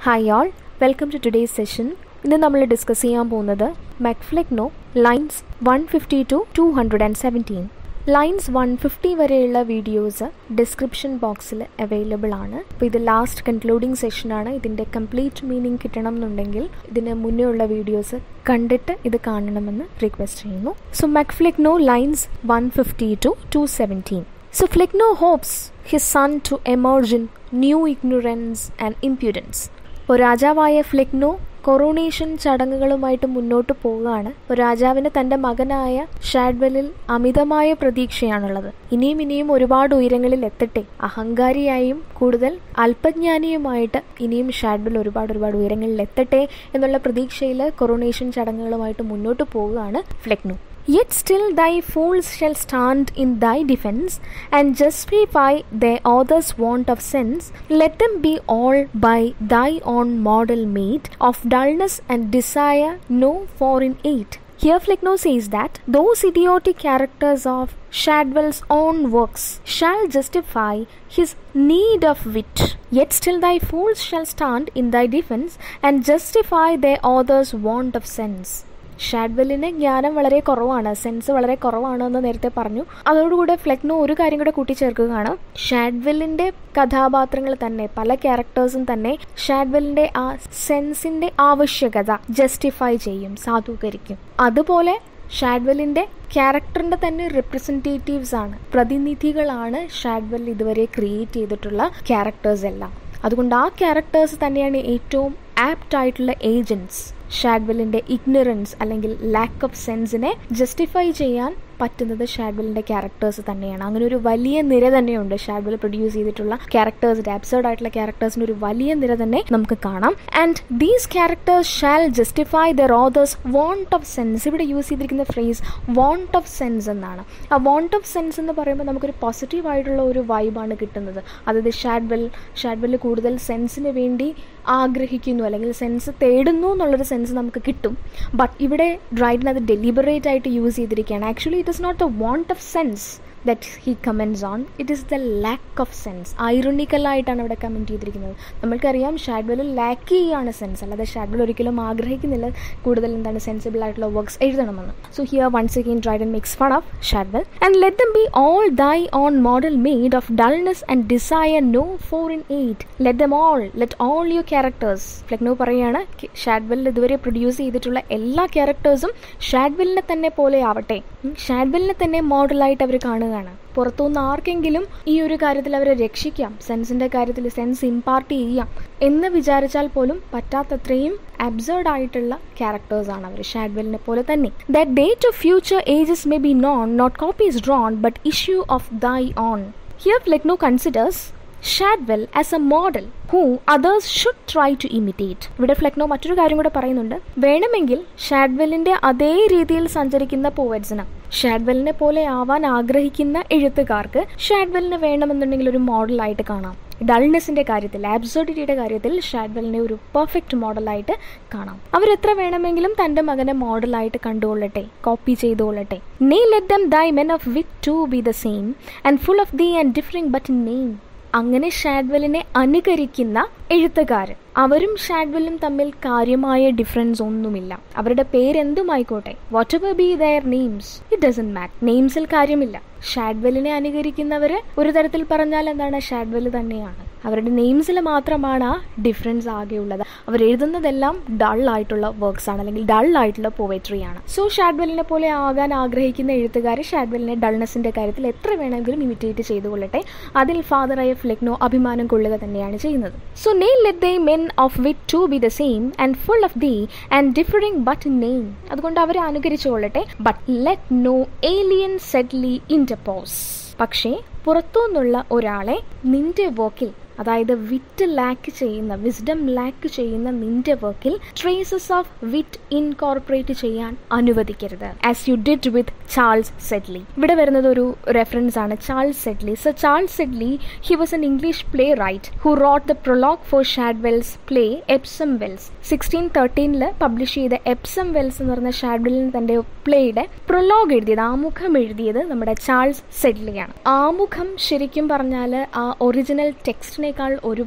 Hi all welcome to today's session ഇന്ന് നമ്മൾ discuss ചെയ്യാൻ പോകുന്നത് MacFlecknoe lines one fifty two two hundred and seventeen lines one fifty വരെയുള്ള videos description ബോക്സിൽ available ആണ് അപ്പോൾ ഇത് ലാസ്റ്റ് കൺക്ലൂഡിംഗ് സെഷനാണ് ഇതിൻ്റെ കംപ്ലീറ്റ് മീനിങ് കിട്ടണം എന്നുണ്ടെങ്കിൽ ഇതിന് മുന്നേ ഉള്ള വീഡിയോസ് കണ്ടിട്ട് ഇത് കാണണമെന്ന് റിക്വസ്റ്റ് ചെയ്യുന്നു so MacFlecknoe lines one fifty two two seventeen So Fleckno hopes his son to emerge in new ignorance and impudence. ഒരു രാജാവായ ഫ്ലെക്നോ കൊറോണേഷൻ ചടങ്ങുകളുമായിട്ട് മുന്നോട്ട് പോവുകയാണ് ഒരു രാജാവിന് തന്റെ മകനായ ഷാഡ്വെല്ലിൽ അമിതമായ പ്രതീക്ഷയാണുള്ളത് ഇനിയും ഇനിയും ഒരുപാട് ഉയരങ്ങളിൽ എത്തട്ടെ അഹങ്കാരിയായും കൂടുതൽ അല്പജ്ഞാനിയുമായിട്ട് ഇനിയും ഷാഡ്വെൽ ഒരുപാട് ഒരുപാട് ഉയരങ്ങളിൽ എത്തട്ടെ എന്നുള്ള പ്രതീക്ഷയിൽ കൊറോണേഷൻ ചടങ്ങുകളുമായിട്ട് മുന്നോട്ട് പോവുകയാണ് Flecknoe Yet still thy fools shall stand in thy defence, and justify their author's want of sense. Let them be all by thy own model made, of dullness and desire no foreign aid. Here Fleckno says that those idiotic characters of Shadwell's own works shall justify his need of wit. Yet still thy fools shall stand in thy defence, and justify their author's want of sense. ഷാഡ്വെല്ലിന് ജ്ഞാനം വളരെ കുറവാണ് sense വളരെ കുറവാണ് എന്ന് നേരത്തെ പറഞ്ഞു അതോടുകൂടെ ഫ്ലെക്നോ ഒരു കാര്യം കൂടെ കൂട്ടിച്ചേർക്കുകയാണ് ഷാഡ്വെല്ലിന്റെ കഥാപാത്രങ്ങൾ തന്നെ പല ക്യാരക്ടേഴ്സും തന്നെ ഷാഡ്വെല്ലിന്റെ ആ സെൻസിന്റെ ആവശ്യകത ജസ്റ്റിഫൈ ചെയ്യും സാധൂകരിക്കും അതുപോലെ ഷാഡ്വെല്ലിന്റെ ക്യാരക്ടറിന്റെ തന്നെ റെപ്രസെൻറ്റേറ്റീവ്സ് ആണ് പ്രതിനിധികളാണ് ഷാഡ്വെൽ ഇതുവരെ ക്രിയേറ്റ് ചെയ്തിട്ടുള്ള ക്യാരക്ടേഴ്സ് എല്ലാം അതുകൊണ്ട് ആ ക്യാരക്ടേഴ്സ് തന്നെയാണ് ഏറ്റവും ആപ്റ്റ് ആയിട്ടുള്ള ഏജൻസ് ഷാഡ്വെല്ലിന്റെ ഇഗ്നറൻസ് അല്ലെങ്കിൽ ലാക്ക് ഓഫ് സെൻസിനെ ജസ്റ്റിഫൈ ചെയ്യാൻ പറ്റുന്നത് ഷാഡ്വെല്ലിന്റെ ക്യാരക്ടേഴ്സ് തന്നെയാണ് അങ്ങനെ ഒരു വലിയ നിര തന്നെയുണ്ട് ഷാഡ്വെൽ പ്രൊഡ്യൂസ് ചെയ്തിട്ടുള്ള ക്യാരക്ടേഴ്സിന്റെ അബ്സേർഡ് ആയിട്ടുള്ള ക്യാരക്ടേഴ്സിന്റെ ഒരു വലിയ നിര തന്നെ നമുക്ക് കാണാം and these characters shall justify their authors' want of sense ഇവിടെ യൂസ് ചെയ്തിരിക്കുന്ന ഫ്രേസ് വോണ്ട് ഓഫ് സെൻസ് എന്നാണ് ആ വോണ്ട് ഓഫ് സെൻസ് എന്ന് പറയുമ്പോൾ നമുക്കൊരു പോസിറ്റീവ് ആയിട്ടുള്ള ഒരു വൈബാണ് കിട്ടുന്നത് അതായത് ഷാഡ്വെൽ ഷാഡ്വെൽ കൂടുതൽ സെൻസിന് വേണ്ടി ആഗ്രഹിക്കുന്നു അല്ലെങ്കിൽ സെൻസ് തേടുന്നു എന്നുള്ളൊരു സെൻസ് നമുക്ക് കിട്ടും ബട്ട് ഇവിടെ ഡ്രൈഡിന് അത് ഡെലിബറേറ്റ് ആയിട്ട് യൂസ് ചെയ്തിരിക്കുകയാണ് actually it is not the want of sense that he comments on it is the lack of sense ഐറണിക്കലായിട്ടാണ് ഇവിടെ കമൻറ്റ് ചെയ്തിരിക്കുന്നത് നമ്മൾക്കറിയാം ഷാഡ്വെൽ ലാക്ക് ചെയ്യുകയാണ് സെൻസ് അല്ലാതെ ഷാഡ്വെൽ ഒരിക്കലും ആഗ്രഹിക്കുന്നില്ല കൂടുതൽ എന്താണ് സെൻസിബിൾ ആയിട്ടുള്ള വർക്ക്സ് എഴുതണമെന്ന് so here once again Dryden and mix fun of Shadwell and let them be all thy own model made of dullness and desire no foreign aid let them all let all your characters Flecknoe പറയാണ് Shadwell ഇതുവരെ produce ചെയ്തിട്ടുള്ള എല്ലാ ക്യാരക്ടേഴ്സും ഷാഡ്വെല്ലിനെ തന്നെ പോലെ ആവട്ടെ ഷാഡ്വെല്ലിനെ തന്നെ മോഡലായിട്ട് അവർ കാണുകയാണ് പുറത്തുനിന്ന് ആർക്കെങ്കിലും ഈ ഒരു കാര്യത്തിൽ അവരെ രക്ഷിക്കാം സെൻസിന്റെ കാര്യത്തിൽ സെൻസ് ഇമ്പാർട്ട് ചെയ്യാം എന്ന് വിചാരിച്ചാൽ പോലും പറ്റാത്തത്രയും അബ്സേർഡ് ആയിട്ടുള്ള ക്യാരക്ടേഴ്സ് ആണ് അവർ ഷാഡ്വെല്ലിനെ പോലെ തന്നെ that date of future ages may be known not copies drawn but issue of thy own here Flecknoe considers Shadwell as a model who others should try to imitate ഇവിടെ Flecknoe മറ്റൊരു കാര്യം കൂടെ പറയുന്നുണ്ട് വേണമെങ്കിൽ ഷാഡ്വെല്ലിന്റെ അതേ രീതിയിൽ സഞ്ചരിക്കുന്ന പോവറ്റ്സിന് ഷാഡ്വെല്ലിനെ പോലെ ആവാൻ ആഗ്രഹിക്കുന്ന എഴുത്തുകാർക്ക് ഷാഡ്വെല്ലിന് വേണമെന്നുണ്ടെങ്കിൽ ഒരു മോഡലായിട്ട് കാണാം ഡൾനെസിന്റെ കാര്യത്തിൽ ആബ്സോർഡിറ്റിയുടെ കാര്യത്തിൽ ഷാഡ്വെല്ലിനെ ഒരു പെർഫെക്റ്റ് മോഡലായിട്ട് കാണാം അവരെത്ര വേണമെങ്കിലും തന്റെ മകനെ മോഡലായിട്ട് കണ്ടുകൊള്ളട്ടെ കോപ്പി ചെയ്തുകൊള്ളട്ടെ നീ let them thy men of with too be the same and full of thee and differing but name അങ്ങനെ ഷാഡ്വെല്ലിനെ അനുകരിക്കുന്ന എഴുത്തുകാർ അവരും ഷാഡ്വെല്ലും തമ്മിൽ കാര്യമായ ഡിഫറൻസ് ഒന്നുമില്ല അവരുടെ പേരെന്തുമായിക്കോട്ടെ what ever be their names it doesn't matter നെയിംസിൽ കാര്യമില്ല ഷാഡ്വെല്ലിനെ അനുകരിക്കുന്നവര് ഒരു തരത്തിൽ പറഞ്ഞാൽ എന്താണ് ഷാഡ്വെല് തന്നെയാണ് അവരുടെ നെയിംസിൽ മാത്രമാണ് ആ ഡിഫറൻസ് ആകെയുള്ളത് അവർ എഴുതുന്നതെല്ലാം ഡൾ ആയിട്ടുള്ള വർക്ക്സ് ആണ് അല്ലെങ്കിൽ ഡൾ ആയിട്ടുള്ള പോവട്രി ആണ് സോ ഷാഡ്വെല്ലിനെ പോലെ ആകാൻ ആഗ്രഹിക്കുന്ന എഴുത്തുകാർ ഷാഡ്വെല്ലിനെ ഡൾനെസിന്റെ കാര്യത്തിൽ എത്ര വേണമെങ്കിലും ഇമിറ്റേറ്റ് ചെയ്തുകൊള്ളട്ടെ അതിൽ ഫാദറായ ഫ്ലെക്നോ അഭിമാനം കൊള്ളുക തന്നെയാണ് ചെയ്യുന്നത് so nay let they men of wit too be the same and full of thee and differing but name അതുകൊണ്ട് അവരെ അനുകരിച്ചുകൊള്ളട്ടെ but let no alien Sedley interpose പക്ഷേ പുറത്തുനിന്നുള്ള ഒരാളെ നിന്റെ വർക്കിൽ അതായത് വിറ്റ് ലാക്ക് ചെയ്യുന്ന വിസ്ഡം ലാക്ക് ചെയ്യുന്ന നിന്റെ വർക്കിൽ ട്രേസസ് ഓഫ് വിറ്റ് ഇൻകോർപ്പറേറ്റ് ചെയ്യാൻ അനുവദിക്കരുത് as you did with Charles Sedley ഇവിടെ വരുന്നത് ഒരു റെഫറൻസ് ആണ് Charles Sedley so Charles Sedley he was an English playwright who wrote the prologue for Shadwell's play Epsom Wells sixteen തേർട്ടീനിൽ publish ചെയ്ത Epsom Wells എന്ന് പറഞ്ഞ ഷാഡ്വെലിന് തന്റെ പ്ലേയുടെ prologue എഴുതിയത് ആമുഖം എഴുതിയത് നമ്മുടെ ചാൾസ് സെഡ്ലിയാണ് ആമുഖം ശരിക്കും പറഞ്ഞാൽ ആ ഒറിജിനൽ ടെക്സ്റ്റിനേക്കാൾ ഒരുപാട്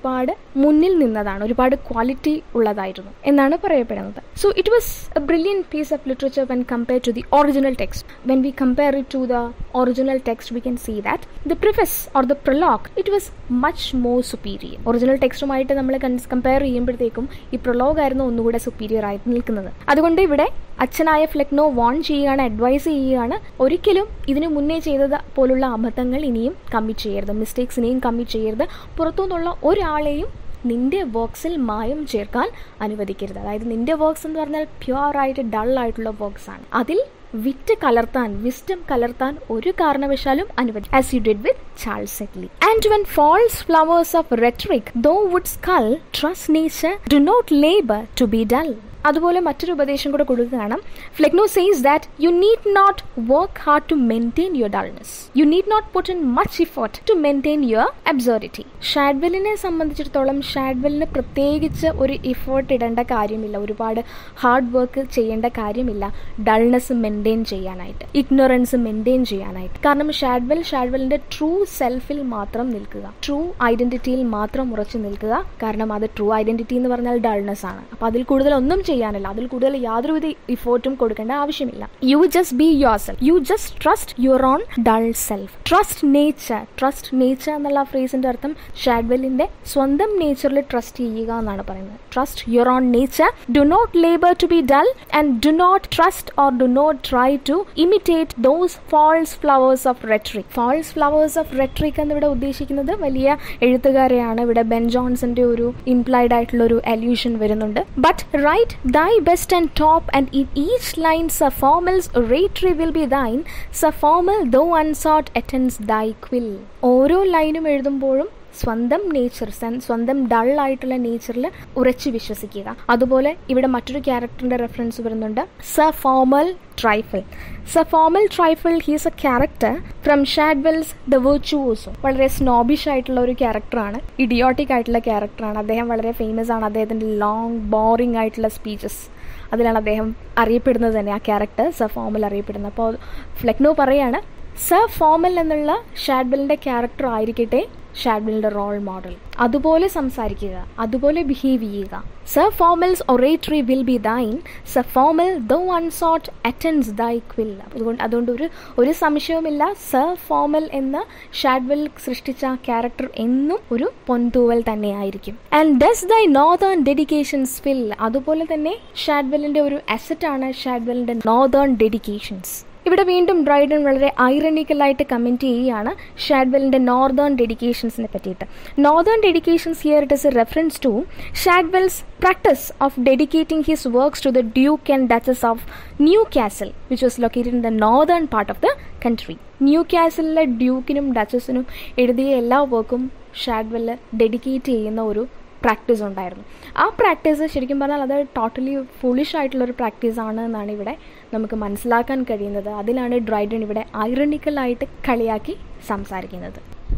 മുന്നിൽ നിന്നതാണ് ഒരുപാട് ക്വാളിറ്റി ഉള്ളതായിരുന്നു എന്നാണ് പറയപ്പെടുന്നത് so it was a brilliant piece of literature when compare to the original text when we compare it to the original text we can see that the preface or the prologue it was much more superior original ടെക്സ്റ്റുമായിട്ട് നമ്മൾ compare ചെയ്യുമ്പോഴത്തേക്കും ഈ prologue ആയിരുന്നു ഒന്നുകൂടെ superior ആയിട്ട് നിൽക്കുന്നത് അതുകൊണ്ട് ഇവിടെ അച്ഛനായ ഫ്ലെക്നോ വാൺ ചെയ്യുകയാണ് അഡ്വൈസ് ചെയ്യുകയാണ് ഒരിക്കലും ഇതിനു മുന്നേ ചെയ്തത് പോലുള്ള അബദ്ധങ്ങൾ ഇനിയും കമ്മിറ്റ് ചെയ്യരുത് മിസ്റ്റേക്സ് ഇനിയും കമ്മിറ്റ് ചെയ്യരുത് പുറത്തുനിന്നുള്ള ഒരാളെയും നിന്റെ വർക്ക്സിൽ മായം ചേർക്കാൻ അനുവദിക്കരുത് അതായത് നിന്റെ വർക്ക്സ് എന്ന് പറഞ്ഞാൽ പ്യുവർ ആയിട്ട് ഡൾ ആയിട്ടുള്ള വർക്ക്സ് ആണ് അതിൽ വിറ്റ് കലർത്താൻ വിസ്റ്റം കലർത്താൻ ഒരു കാരണവശാലും അനുവദി as you did with Charles Sedley and when false flowers of rhetoric though would cull trust nature do not labour to be dull അതുപോലെ മറ്റൊരു ഉപദേശം കൂടെ കൊടുക്കുകയാണ് Flecknoe says that you need not work hard to maintain your dullness you need not put in much effort to maintain your absurdity ഷാഡ്വെല്ലിനെ സംബന്ധിച്ചിടത്തോളം ഷാഡ്വെല്ലിന് പ്രത്യേകിച്ച് ഒരു ഇഫോർട്ട് ഇടേണ്ട കാര്യമില്ല ഒരുപാട് ഹാർഡ് വർക്ക് ചെയ്യേണ്ട കാര്യമില്ല ഡൾനെസ് മെയിൻറ്റെയിൻ ചെയ്യാനായിട്ട് ഇഗ്നോറൻസ് മെയിൻറ്റെയിൻ ചെയ്യാനായിട്ട് കാരണം ഷാഡ്വെൽ ഷാഡ്വെല്ലിന്റെ ട്രൂ സെൽഫിൽ മാത്രം നിൽക്കുക ട്രൂ ഐഡന്റിറ്റിയിൽ മാത്രം ഉറച്ചു നിൽക്കുക കാരണം അത് ട്രൂ ഐഡന്റിറ്റി എന്ന് പറഞ്ഞാൽ ഡൾനെസ് ആണ് അപ്പൊ അതിൽ കൂടുതൽ ഒന്നും ചെയ്യാനില്ല അതിൽ കൂടുതൽ യാതൊരുവിധ ഇഫോർട്ടും കൊടുക്കേണ്ട ആവശ്യമില്ല you just be yourself you just trust your own dull self trust nature trust nature എന്നുള്ള ഫ്രേസിന്റെ അർത്ഥം ഷാഡ്വെല്ലിന്റെ സ്വന്തം നേച്ചറിൽ ട്രസ്റ്റ് ചെയ്യുക എന്നാണ് പറയുന്നത് trust your own nature do not labour to be dull and do not trust or do not try to imitate those false flowers of rhetoric false flowers of rhetoric എന്നിവിടെ ഉദ്ദേശിക്കുന്നത് വലിയ എഴുത്തുകാരെയാണ് ഇവിടെ ബെൻ ജോൺസന്റെ ഒരു implied ആയിട്ടുള്ള ഒരു allusion വരുന്നുണ്ട് but write thy best and top, and in each line Saphomel's oratory will be thine. Saphomel, though unsought, attends thy quill. ഓരോ ലൈനും എഴുതുമ്പോഴും സ്വന്തം നേച്ചർ സ്വന്തം ഡൾ ആയിട്ടുള്ള നേച്ചറിൽ ഉറച്ചു വിശ്വസിക്കുക അതുപോലെ ഇവിടെ മറ്റൊരു ക്യാരക്ടറിന്റെ റെഫറൻസ് വരുന്നുണ്ട് sir formal trifle sir formal trifle he's a character from Shadwell's the virtuoso വളരെ സ്നോബിഷ് ആയിട്ടുള്ള ഒരു ക്യാരക്ടറാണ് ഇഡിയോട്ടിക് ആയിട്ടുള്ള ക്യാരക്ടറാണ് അദ്ദേഹം വളരെ ഫേമസ് ആണ് അദ്ദേഹത്തിന്റെ ലോങ് ബോറിംഗ് ആയിട്ടുള്ള സ്പീച്ചസ് അതിലാണ് അദ്ദേഹം അറിയപ്പെടുന്നത് തന്നെ ആ ക്യാരക്ടർ സ ഫോമൽ അറിയപ്പെടുന്നത് അപ്പോൾ ഫ്ലെക്നോ പറയാണ് സ ഫോമൽ എന്നുള്ള ഷാഡ്വെലിന്റെ ക്യാരക്ടർ ആയിരിക്കട്ടെ ഷാഡ്വിലിന്റെ റോൾ മോഡൽ അതുപോലെ സംസാരിക്കുക അതുപോലെ ബിഹേവ് ചെയ്യുക sir formal's oratory will be thine sir formal though unsought attends thy quill അതുകൊണ്ട് അതുകൊണ്ട് ഒരു ഒരു സംശയവുമില്ല സർ ഫോമൽ എന്ന ഷാഡ്വിൽ സൃഷ്ടിച്ച ക്യാരക്ടർ എന്നും ഒരു പൊൻതൂവൽ തന്നെയായിരിക്കും and does thy northern dedications fill അതുപോലെ തന്നെ ഷാഡ്വെലിന്റെ ഒരു അസറ്റാണ് ഷാഡ്വെലിന്റെ നോർത്തേൺ ഡെഡിക്കേഷൻസ് ഇവിടെ വീണ്ടും ഡ്രൈഡൻ വളരെ ഐറണിക്കലായിട്ട് കമൻറ്റ് ചെയ്യുകയാണ് ഷാഡ്വെലിൻ്റെ നോർത്തേൺ ഡെഡിക്കേഷൻസിനെ പറ്റിയിട്ട് northern dedications here it is a reference to Shadwell's practice of dedicating his works to the duke and duchess of Newcastle which was located in the northern part of the country ന്യൂ കാസലിലെ ഡ്യൂക്കിനും ഡച്ചസിനും എഴുതിയ എല്ലാ വർക്കും ഷാഡ്വെല് dedicate ചെയ്യുന്ന ഒരു practice ഉണ്ടായിരുന്നു ആ പ്രാക്ടീസ് ശരിക്കും പറഞ്ഞാൽ അത് ടോട്ടലി ഫുളിഷ് ആയിട്ടുള്ള ഒരു പ്രാക്ടീസ് ആണ് എന്നാണ് ഇവിടെ നമുക്ക് മനസ്സിലാക്കാൻ കഴിയുന്നത് അതിലാണ് ഡ്രൈഡൻ ഇവിടെ ഐറണിക്കലായിട്ട് കളിയാക്കി സംസാരിക്കുന്നത്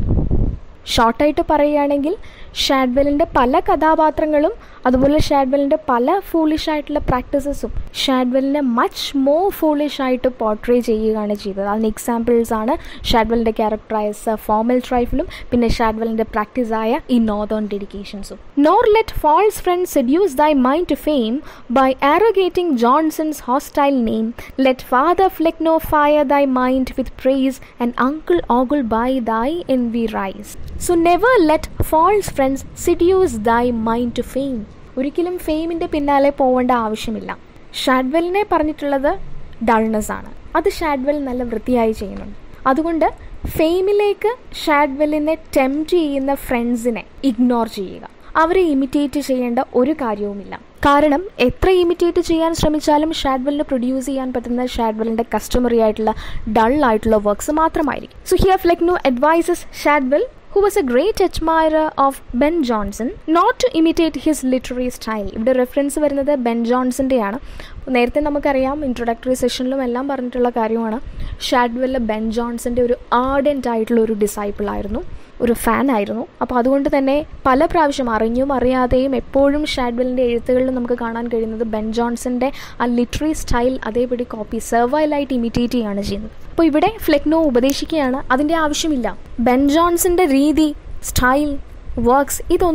ഷോർട്ടായിട്ട് പറയുകയാണെങ്കിൽ ഷാഡ്വെലിൻ്റെ പല കഥാപാത്രങ്ങളും അതുപോലെ ഷാഡ്വെലിൻ്റെ പല ഫൂളിഷ് ആയിട്ടുള്ള പ്രാക്ടീസസും ഷാഡ്വെലിനെ മച്ച് മോർ ഫൂളിഷ് ആയിട്ട് പോർട്രേ ചെയ്യുകയാണ് ചെയ്തത് അതിന് എക്സാമ്പിൾസ് ആണ് ഷാഡ്വെലിൻ്റെ ക്യാരക്ടറായ സ ഫോമൽ ട്രൈഫിലും പിന്നെ ഷാഡ്വെലിൻ്റെ പ്രാക്ടീസായ ഈ നോർത്തേൺ ഡെഡിക്കേഷൻസും nor let false friend seduce thy mind to fame by arrogating Johnson's hostile name let father Flecknoe fire thy mind with praise and uncle Ogleby thy envy raise so never let false friends seduce thy mind to fame ഒരിക്കലും ഫെയിമിൻ്റെ പിന്നാലെ പോകേണ്ട ആവശ്യമില്ല ഷാഡ്വെലിനെ പറഞ്ഞിട്ടുള്ളത് dullness ആണ് അത് Shadwell നല്ല വൃത്തിയായി ചെയ്യുന്നുണ്ട് അതുകൊണ്ട് ഫെയിമിലേക്ക് ഷാഡ്വെല്ലിനെ ടെംപ്റ്റ് ചെയ്യുന്ന ഫ്രണ്ട്സിനെ ഇഗ്നോർ ചെയ്യുക അവരെ ഇമിറ്റേറ്റ് ചെയ്യേണ്ട ഒരു കാര്യവുമില്ല കാരണം എത്ര ഇമിറ്റേറ്റ് ചെയ്യാൻ ശ്രമിച്ചാലും ഷാഡ്വെലിന് പ്രൊഡ്യൂസ് ചെയ്യാൻ പറ്റുന്ന ഷാഡ്വെലിന്റെ കസ്റ്റമറി ആയിട്ടുള്ള ഡൾ ആയിട്ടുള്ള വർക്ക്സ് മാത്രമായിരിക്കും so here Flecknoe advises Shadwell who was a great admirer of Ben Johnson not to imitate his literary style ഇവിടെ റെഫറൻസ് വരുന്നത് ബെൻ ജോൺസൻ്റെയാണ് നേരത്തെ നമുക്കറിയാം ഇൻട്രൊഡക്ടറി സെഷനിലും എല്ലാം പറഞ്ഞിട്ടുള്ള കാര്യമാണ് ഷാഡ്വെല്ല് ബെൻ ജോൺസൻ്റെ ഒരു ആർഡൻറ്റ് ആയിട്ടുള്ള ഒരു ഡിസൈപ്പിൾ ആയിരുന്നു ഒരു ഫാൻ ആയിരുന്നു അപ്പോൾ അതുകൊണ്ട് തന്നെ പല പ്രാവശ്യം അറിഞ്ഞും അറിയാതെയും എപ്പോഴും ഷാഡ്വെലിൻ്റെ എഴുത്തുകളിൽ നമുക്ക് കാണാൻ കഴിയുന്നത് ബെൻ ജോൺസൻ്റെ ആ ലിറ്റററി സ്റ്റൈൽ അതേപടി കോപ്പി സെർവൈലായിട്ട് ഇമിറ്റേറ്റ് ചെയ്യുകയാണ് ചെയ്യുന്നത് അപ്പോൾ ഇവിടെ ഫ്ലെക്നോ ഉപദേശിക്കുകയാണ് അതിൻ്റെ ആവശ്യമില്ല ബെൻ ജോൺസന്റെ രീതി സ്റ്റൈൽ വർക്ക്സ് ഇതൊന്നും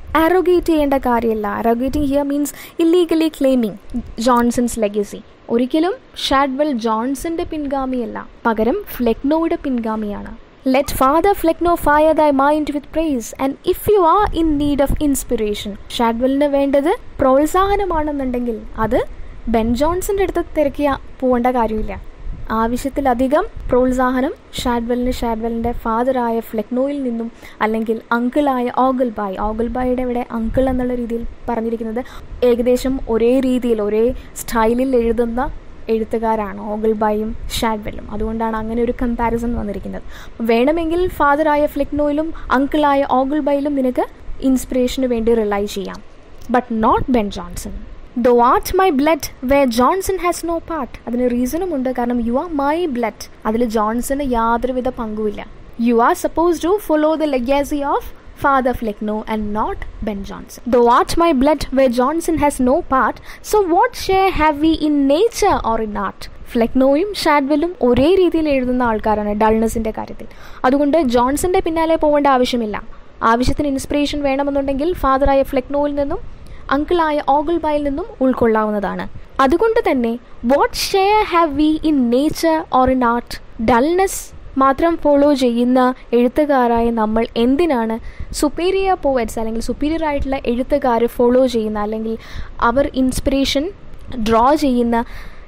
ആരോഗേറ്റ് ചെയ്യേണ്ട കാര്യമില്ല arrogating here means illegally claiming Johnson's legacy ഒരിക്കലും ഷാഡ്വെൽ ജോൺസന്റെ പിൻഗാമിയല്ല പകരം ഫ്ലെക്നോയുടെ പിൻഗാമിയാണ് let father Flecknoe fire thy mind with praise and if you are in need of inspiration ഷാഡ്വെലിന് വേണ്ടത് പ്രോത്സാഹനമാണെന്നുണ്ടെങ്കിൽ അത് ബെൻ ജോൺസന്റെ അടുത്ത് തിരക്കിയ പോകേണ്ട കാര്യമില്ല ആവശ്യത്തിലധികം പ്രോത്സാഹനം ഷാഡ്വെലിന് ഷാഡ്വെലിൻ്റെ ഫാദറായ ഫ്ലെക്നോയിൽ നിന്നും അല്ലെങ്കിൽ അങ്കിളായ ഓഗൽ ബായ് ഓഗൽ ബായുടെ ഇവിടെ അങ്കിൾ എന്നുള്ള രീതിയിൽ പറഞ്ഞിരിക്കുന്നത് ഏകദേശം ഒരേ രീതിയിൽ ഒരേ സ്റ്റൈലിൽ എഴുതുന്ന എഴുത്തുകാരാണ് ഓഗൽ ബായും ഷാഡ്വെല്ലും അതുകൊണ്ടാണ് അങ്ങനെ ഒരു കമ്പാരിസൺ വന്നിരിക്കുന്നത് വേണമെങ്കിൽ ഫാദറായ ഫ്ലെക്നോയിലും അങ്കിളായ ഓഗൽ ബായിലും നിനക്ക് ഇൻസ്പിറേഷന് വേണ്ടി റിലൈ ചെയ്യാം but not Ben Johnson thou art my blood where Johnson has no part അതിന് റീസണും ഉണ്ട് കാരണം യു ആർ മൈ ബ്ലഡ് അതിൽ ജോൺസന് യാതൊരുവിധ പങ്കുമില്ല you are suppose to follow the legacy of father Flecknoe and not Ben Johnson thou art my blood where Johnson has no part so what share have we in nature or in art ഫ്ലെക്നോയും ഷാഡ്വെല്ലും ഒരേ രീതിയിൽ എഴുതുന്ന ആൾക്കാരാണ് ഡൾനെസിന്റെ കാര്യത്തിൽ അതുകൊണ്ട് ജോൺസന്റെ പിന്നാലെ പോകേണ്ട ആവശ്യമില്ല ആവശ്യത്തിന് ഇൻസ്പിറേഷൻ വേണമെന്നുണ്ടെങ്കിൽ ഫാദറായ ഫ്ലെക്നോയിൽ നിന്നും അങ്കിളായ ഓഗിൾബായിൽ നിന്നും ഉൾക്കൊള്ളാവുന്നതാണ് അതുകൊണ്ട് തന്നെ what share have we in nature or in art dullness മാത്രം ഫോളോ ചെയ്യുന്ന എഴുത്തുകാരായ നമ്മൾ എന്തിനാണ് സുപ്പീരിയർ പോവറ്റ്സ് അല്ലെങ്കിൽ സുപ്പീരിയർ ആയിട്ടുള്ള എഴുത്തുകാർ ഫോളോ ചെയ്യുന്ന അല്ലെങ്കിൽ അവർ ഇൻസ്പിറേഷൻ ഡ്രോ ചെയ്യുന്ന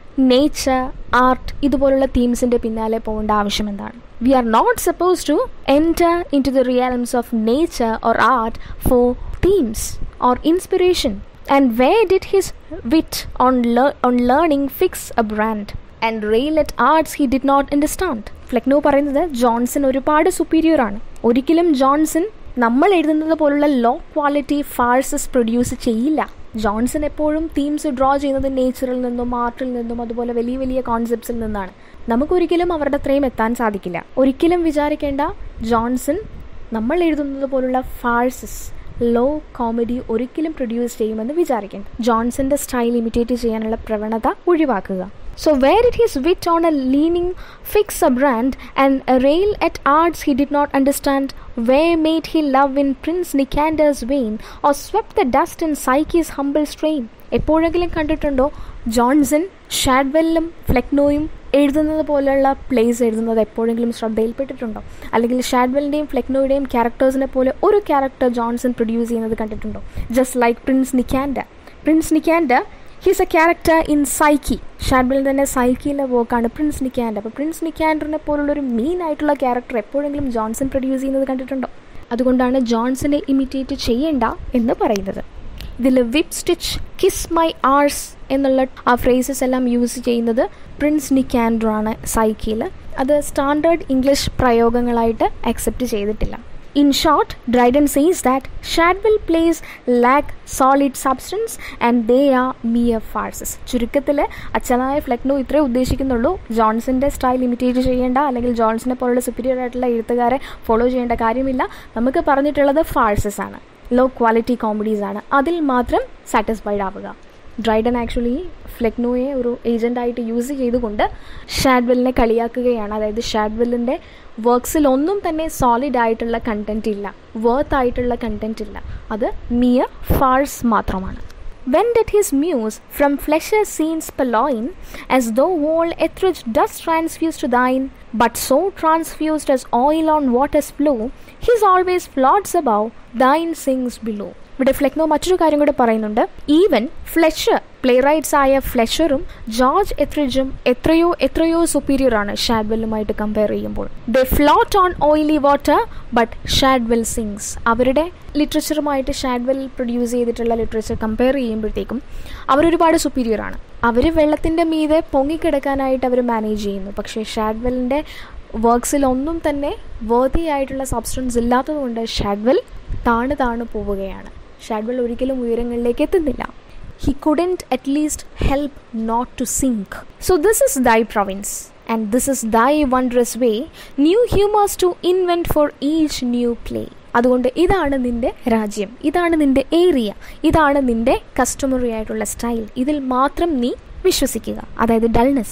നേച്ചർ ആർട്ട് ഇതുപോലുള്ള തീംസിൻ്റെ പിന്നാലെ പോകേണ്ട ആവശ്യം എന്താണ് we are not suppose to enter into the realms of nature or art for themes or inspiration. And where did his wit on, le- on learning fix a brand? And rail at arts he did not understand. Flecknoe പറയുന്നത് Johnson ഒരുപാട് superior ആണ് ഒരിക്കലും Johnson നമ്മൾ എഴുതുന്നത് പോലുള്ള low quality farces produce ചെയ്യില്ല Johnson എപ്പോഴും themes draw ചെയ്യുന്നത് നേച്ചറിൽ നിന്നും ആർട്ടിൽ നിന്നും അതുപോലെ വലിയ വലിയ കോൺസെപ്റ്റ്സിൽ നിന്നാണ് നമുക്കൊരിക്കലും അവരുടെ അത്രയും എത്താൻ സാധിക്കില്ല ഒരിക്കലും വിചാരിക്കേണ്ട ജോൺസൺ നമ്മൾ എഴുതുന്നത് പോലുള്ള ഫാഴ്സസ് ലോ കോമഡി ഒരിക്കലും പ്രൊഡ്യൂസ് ചെയ്യുമെന്ന് വിചാരിക്കണം ജോൺസന്റെ സ്റ്റൈൽ ഇമിറ്റേറ്റ് ചെയ്യാനുള്ള പ്രവണത ഒഴിവാക്കുക so where it his wit on a learning fix a brand and rail at arts he did not understand where made he love in Prince Nicander's vein or swept the dust in സൈക്കീസ് humble strain എപ്പോഴെങ്കിലും കണ്ടിട്ടുണ്ടോ Johnson ഷാഡ്വെല്ലും ഫ്ലെക്നോയും എഴുതുന്നത് പോലെയുള്ള place എഴുതുന്നത് എപ്പോഴെങ്കിലും ശ്രദ്ധയിൽപ്പെട്ടിട്ടുണ്ടോ അല്ലെങ്കിൽ ഷാഡ്വെലിൻ്റെയും ഫ്ലെക്നോയുടെയും ക്യാരക്ടേഴ്സിനെ പോലെ ഒരു ക്യാരക്ടർ ജോൺസൺ പ്രൊഡ്യൂസ് ചെയ്യുന്നത് കണ്ടിട്ടുണ്ടോ just like Prince Nicander Prince Nicander he's a character in Psyche Shadwell തന്നെ സൈക്കിയിലെ വർക്കാണ് പ്രിൻസ് നിക്കാൻഡ അപ്പോൾ പ്രിൻസ് നിക്കാൻഡറിനെ പോലുള്ള ഒരു മെയിൻ ആയിട്ടുള്ള ക്യാരക്ടർ എപ്പോഴെങ്കിലും ജോൺസൺ പ്രൊഡ്യൂസ് ചെയ്യുന്നത് കണ്ടിട്ടുണ്ടോ അതുകൊണ്ടാണ് ജോൺസനെ ഇമിറ്റേറ്റ് ചെയ്യേണ്ട എന്ന് പറയുന്നത് ഇതിൽ whip stitch kiss my arse എന്നുള്ള ആ ഫ്രേസസ് എല്ലാം യൂസ് ചെയ്യുന്നത് പ്രിൻസ് നിക്കാൻഡ്രോ ആണ് സൈക്കിയിൽ അത് സ്റ്റാൻഡേർഡ് ഇംഗ്ലീഷ് പ്രയോഗങ്ങളായിട്ട് അക്സെപ്റ്റ് ചെയ്തിട്ടില്ല in short Dryden sees that Shadwell plays lack solid substance and they are mere farces ചുരുക്കത്തിൽ അച്ഛനായ ഫ്ലെക്നോ ഇത്രേ ഉദ്ദേശിക്കുന്നുള്ളൂ ജോൺസന്റെ സ്റ്റൈൽ ഇമിറ്റേറ്റ് ചെയ്യേണ്ട അല്ലെങ്കിൽ ജോൺസനെ പോലുള്ള സുപ്പീരിയർ ആയിട്ടുള്ള എഴുത്തുകാരെ ഫോളോ ചെയ്യേണ്ട കാര്യമില്ല നമുക്ക് പറഞ്ഞിട്ടുള്ളത് ഫാഴ്സസ് ആണ് ലോ ക്വാളിറ്റി കോമഡീസ് ആണ് അതിൽ മാത്രം സാറ്റിസ്ഫൈഡ് ആവുക ഡ്രൈഡൻ ആക്ച്വലി ഫ്ലെക്നോയെ ഒരു ഏജൻ്റായിട്ട് യൂസ് ചെയ്തുകൊണ്ട് ഷാഡ്വെല്ലിനെ കളിയാക്കുകയാണ് അതായത് ഷാഡ്വെല്ലിൻ്റെ വർക്ക്സിൽ ഒന്നും തന്നെ സോളിഡ് ആയിട്ടുള്ള കണ്ടന്റ് ഇല്ല വർത്ത് ആയിട്ടുള്ള കണ്ടന്റ് ഇല്ല അത് മിയർ ഫാഴ്സ് മാത്രമാണ് When did his muse from flesher scenes purloin, as though all etheridge dust transfused to thine, but so transfused as oil on waters flow, his always floats above, thine sings below. ഇവിടെ Flecknoe മറ്റൊരു കാര്യം കൂടെ പറയുന്നുണ്ട് even ഫ്ലെഷർ play rights ആയ ഫ്ലെഷറും George എത്രിജും എത്രയോ എത്രയോ superior ആണ് ഷാഡ്വെല്ലുമായിട്ട് കമ്പയർ ചെയ്യുമ്പോൾ the float on oily water but Shadwell sinks അവരുടെ ലിറ്ററേച്ചറുമായിട്ട് ഷാഡ്വെൽ പ്രൊഡ്യൂസ് ചെയ്തിട്ടുള്ള ലിറ്ററേച്ചർ കമ്പയർ ചെയ്യുമ്പോഴത്തേക്കും അവരൊരുപാട് സുപ്പീരിയർ ആണ് അവർ വെള്ളത്തിൻ്റെ മീതെ പൊങ്ങിക്കിടക്കാനായിട്ട് അവർ മാനേജ് ചെയ്യുന്നു പക്ഷേ ഷാഡ്വെല്ലിൻ്റെ വർക്ക്സിൽ ഒന്നും തന്നെ വേർതി ആയിട്ടുള്ള സബ്സ്റ്റൻസ് ഇല്ലാത്തതുകൊണ്ട് ഷാഡ്വെൽ താണ് താണ് പോവുകയാണ് ഷാഡ്വെൽ ഒരിക്കലും ഉയരങ്ങളിലേക്ക് എത്തുന്നില്ല he couldn't at least help not to sink so this is thy province and this is thy wondrous way new humours to invent for each new play അതുകൊണ്ട് ഇതാണ് നിന്റെ രാജ്യം ഇതാണ് നിന്റെ ഏരിയ ഇതാണ് നിന്റെ കസ്റ്റമറി ആയിട്ടുള്ള സ്റ്റൈൽ ഇതിൽ മാത്രം നീ വിശ്വസിക്കുക അതായത് ഡൾനെസ്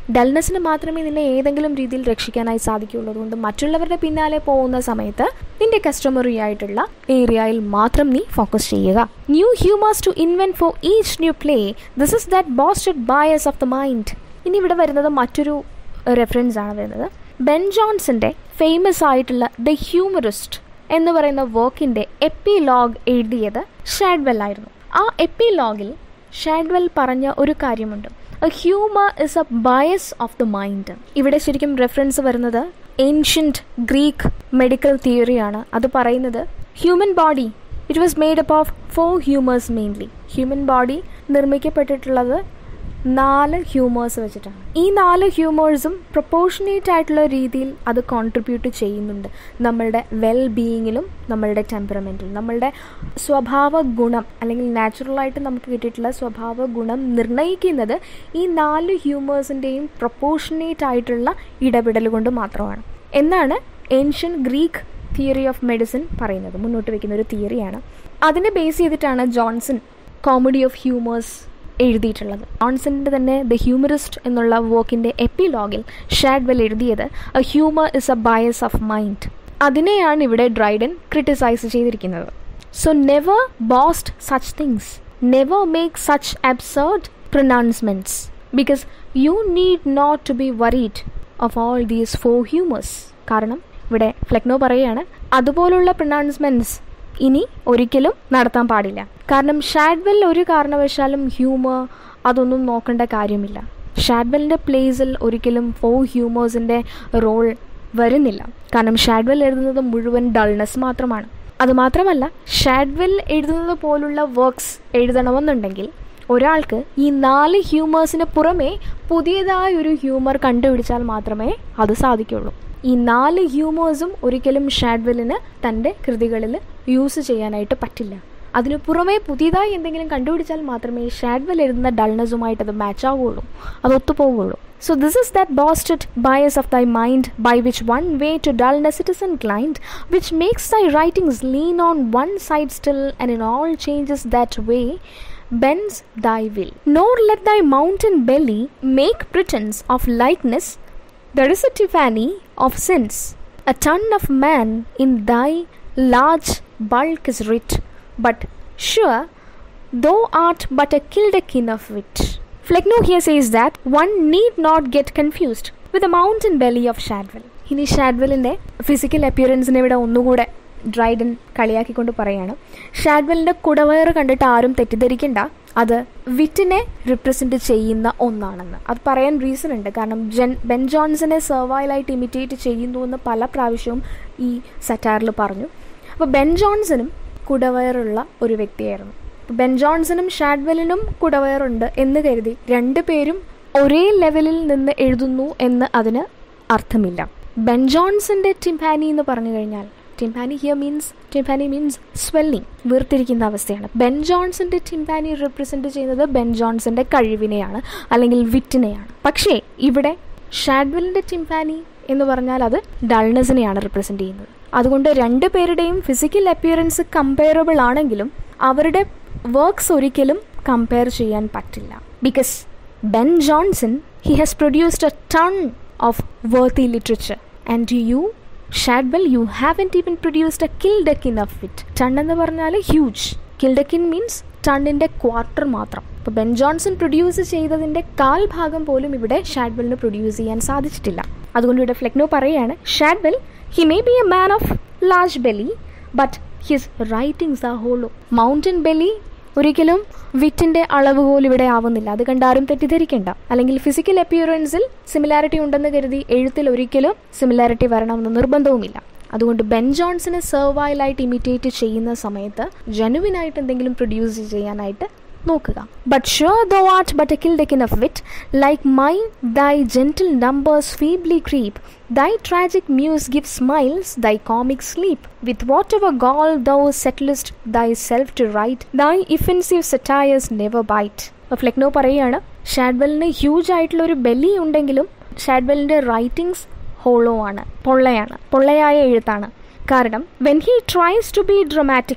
ഡൾനെസ്സിന് മാത്രമേ നിന്നെ ഏതെങ്കിലും രീതിയിൽ രക്ഷിക്കാനായി സാധിക്കുകയുള്ളൂ അതുകൊണ്ട് മറ്റുള്ളവരുടെ പിന്നാലെ പോകുന്ന സമയത്ത് നിന്റെ കസ്റ്റമറി ആയിട്ടുള്ള ഏരിയയിൽ മാത്രം നീ ഫോക്കസ് ചെയ്യുക new humours to invent for each new play this is that boasted bias of the mind ഇനി ഇവിടെ വരുന്നത് മറ്റൊരു റെഫറൻസ് ആണ് വരുന്നത് ബെൻ ജോൺസിന്റെ ഫേമസ് ആയിട്ടുള്ള ദ ഹ്യൂമറിസ്റ്റ് എന്ന് പറയുന്ന വർക്കിന്റെ എപ്പിലോഗ് എഴുതിയത് ഷാഡ്വെൽ ആയിരുന്നു ആ എപ്പിലോഗിൽ ഷാഡ്വെൽ പറഞ്ഞ ഒരു കാര്യമുണ്ട് a humour is a bias of the mind ഇവിടെ ശരിക്കും റെഫറൻസ് വരുന്നത് ഏൻഷ്യൻറ്റ് ഗ്രീക്ക് മെഡിക്കൽ തിയറിയാണ് അത് പറയുന്നത് human body it was made up of four humours mainly human body നിർമ്മിക്കപ്പെട്ടിട്ടുള്ളത് നാല് ഹ്യൂമേഴ്സ് വെച്ചിട്ടാണ് ഈ നാല് ഹ്യൂമേഴ്സും പ്രൊപ്പോർഷനേറ്റ് ആയിട്ടുള്ള രീതിയിൽ അത് കോൺട്രിബ്യൂട്ട് ചെയ്യുന്നുണ്ട് നമ്മളുടെ വെൽ ബീയിങ്ങിലും നമ്മളുടെ ടെമ്പറമെൻറ്റിലും നമ്മളുടെ സ്വഭാവ ഗുണം അല്ലെങ്കിൽ നാച്ചുറലായിട്ട് നമുക്ക് കിട്ടിയിട്ടുള്ള സ്വഭാവ ഗുണം നിർണ്ണയിക്കുന്നത് ഈ നാല് ഹ്യൂമേഴ്സിൻ്റെയും പ്രൊപ്പോർഷനേറ്റ് ആയിട്ടുള്ള ഇടപെടൽ കൊണ്ട് മാത്രമാണ് എന്നാണ് ancient Greek theory of medicine പറയുന്നത് മുന്നോട്ട് വയ്ക്കുന്ന ഒരു തിയറിയാണ് അതിനെ ബേസ് ചെയ്തിട്ടാണ് ജോൺസൺ കോമഡി ഓഫ് ഹ്യൂമേഴ്സ് എഴുതിയിട്ടുള്ളത് ജോൺസണിൻ്റെ തന്നെ ദ ഹ്യൂമറിസ്റ്റ് എന്നുള്ള വർക്കിൻ്റെ എപ്പിലോഗിൽ ഷാഡ്വെൽ എഴുതിയത് a humour is a bias of mind അതിനെയാണ് ഇവിടെ ഡ്രൈഡൻ ക്രിട്ടിസൈസ് ചെയ്തിരിക്കുന്നത് so never boast such things never make such absurd pronouncements because you need not to be worried of all these four humours കാരണം ഇവിടെ Flecknoe പറയുകയാണ് അതുപോലുള്ള പ്രൊനൗൺസ്മെൻറ്റ്സ് ഇനി ഒരിക്കലും നടത്താൻ പാടില്ല കാരണം ഷാഡ്വെൽ ഒരു കാരണവശാലും ഹ്യൂമർ അതൊന്നും നോക്കേണ്ട കാര്യമില്ല ഷാഡ്വെല്ലിൻ്റെ പ്ലേസിൽ ഒരിക്കലും ഫോർ ഹ്യൂമേഴ്സിൻ്റെ റോൾ വരുന്നില്ല കാരണം ഷാഡ്വെൽ എഴുതുന്നത് മുഴുവൻ ഡൾനെസ് മാത്രമാണ് അതുമാത്രമല്ല ഷാഡ്വെൽ എഴുതുന്നത് പോലുള്ള വർക്ക്സ് എഴുതണമെന്നുണ്ടെങ്കിൽ ഒരാൾക്ക് ഈ നാല് ഹ്യൂമേഴ്സിന് പുറമെ പുതിയതായ ഒരു ഹ്യൂമർ കണ്ടുപിടിച്ചാൽ മാത്രമേ അത് സാധിക്കുള്ളൂ ഈ നാല് ഹ്യൂമേഴ്സും ഒരിക്കലും ഷാഡ്വെല്ലിന് തൻ്റെ കൃതികളിൽ യൂസ് ചെയ്യാനായിട്ട് പറ്റില്ല അതിനു പുറമെ പുതിയതായി എന്തെങ്കിലും കണ്ടുപിടിച്ചാൽ മാത്രമേ ഷാഡ്വെൽ എഴുതുന്ന ഡൾനെസ്സുമായിട്ട് അത് മാച്ച് ആവുകയുള്ളൂ അത് ഒത്തുപോകുകയുള്ളൂ So this is that boasted bias of thy mind by which one way to dullness it is inclined, which makes thy writings lean on one side still, and in all changes that way bends thy will. Nor let thy mountain belly make pretense of lightness. There is a Tiffany of sins. A ton of man in thy large bulk is writ, but sure thou art but a kildekin of wit. Flecknoe here says that one need not get confused with the mountain belly of Shadwell. ഇനി ഷാഡ്വെല്ലിൻ്റെ physical അപ്പിയറൻസിനെ ഇവിടെ ഒന്നുകൂടെ Dryden കളിയാക്കിക്കൊണ്ട് പറയാണ് ഷാഡ്വെല്ലിൻ്റെ കുടവയറ് കണ്ടിട്ട് ആരും തെറ്റിദ്ധരിക്കണ്ട അത് വിറ്റിനെ represent ചെയ്യുന്ന ഒന്നാണെന്ന് അത് പറയാൻ റീസൺ ഉണ്ട് കാരണം ജെൻ ബെൻ ജോൺസനെ സെർവൈലായിട്ട് ഇമിറ്റേറ്റ് ചെയ്യുന്നു എന്ന് പല പ്രാവശ്യവും ഈ സറ്റാറിൽ പറഞ്ഞു അപ്പോൾ ബെൻ ജോൺസനും കുടവയറുള്ള ഒരു വ്യക്തിയായിരുന്നു ബെൻ ജോൺസണും ഷാഡ്വെലിനും കുടവയറുണ്ട് എന്ന് കരുതി രണ്ടുപേരും ഒരേ ലെവലിൽ നിന്ന് എഴുതുന്നു എന്ന് അതിന് അർത്ഥമില്ല ബെൻ ജോൺസന്റെ ടിംപാനി എന്ന് പറഞ്ഞു കഴിഞ്ഞാൽ tympany here means tympany means swelling വീർത്തിരിക്കുന്ന അവസ്ഥയാണ് ബെൻ ജോൺസന്റെ ടിംപാനി റിപ്രസെന്റ് ചെയ്യുന്നത് ബെൻ ജോൺസന്റെ കഴിവിനെയാണ് അല്ലെങ്കിൽ വിറ്റിനെയാണ് പക്ഷേ ഇവിടെ ഷാഡ്വെലിന്റെ ടിംപാനി എന്ന് പറഞ്ഞാൽ അത് ഡൾനെസിനെയാണ് റിപ്രസെന്റ് ചെയ്യുന്നത് അതുകൊണ്ട് രണ്ട് പേരുടെയും ഫിസിക്കൽ അപ്പിയറൻസ് കമ്പയറബിൾ ആണെങ്കിലും അവരുടെ വർക്ക്സ് ഒരിക്കലും കമ്പയർ ചെയ്യാൻ പറ്റില്ല because Ben Johnson he has produced a ton of worthy literature and you Shadwell you haven't even produced a kilderkin of it ton എന്ന് പറഞ്ഞാൽ ഹ്യൂജ് കിൽഡക്കിൻ മീൻസ് ടണ്ണിൻ്റെ quarter മാത്രം ഇപ്പോൾ ബെൻ ജോൺസൺ പ്രൊഡ്യൂസ് ചെയ്തതിൻ്റെ കാൽ ഭാഗം പോലും ഇവിടെ ഷാഡ്വെലിന് പ്രൊഡ്യൂസ് ചെയ്യാൻ സാധിച്ചിട്ടില്ല അതുകൊണ്ട് ഇവിടെ ഫ്ലെക്നോ പറയുകയാണ് Shadwell he may be a man of large belly but his writings ആ ഹോളോ മൗണ്ടൻ ബെലി ഒരിക്കലും വിറ്റിന്റെ അളവുകോൽ ഇവിടെ ആവുന്നില്ല അത് കണ്ട് ആരും തെറ്റിദ്ധരിക്കേണ്ട അല്ലെങ്കിൽ ഫിസിക്കൽ അപ്പിയറൻസിൽ സിമിലാരിറ്റി ഉണ്ടെന്ന് കരുതി എഴുത്തിൽ ഒരിക്കലും സിമിലാരിറ്റി വരണമെന്ന് നിർബന്ധവുമില്ല അതുകൊണ്ട് ബെൻ ജോൺസിനെ സെർവൈലായിട്ട് ഇമിറ്റേറ്റ് ചെയ്യുന്ന സമയത്ത് ജനുവിനായിട്ട് എന്തെങ്കിലും പ്രൊഡ്യൂസ് ചെയ്യാനായിട്ട് നോക്കുക but sure thou art but a kilderkin of wit like my thy gentle numbers feebly creep Thy tragic muse gives smiles, thy comic sleep. With whatever gall thou settlest thyself to write, thy offensive satires never bite. അപ്പോൾ Flecknoe പറയുകയാണ് ഷാഡ്വെലിന് huge ആയിട്ടുള്ള ഒരു belly ഉണ്ടെങ്കിലും ഷാഡ്വെലിൻ്റെ writings hollow ആണ് പൊള്ളയാണ് പൊള്ളയായ എഴുത്താണ് കാരണം when he tries to be dramatic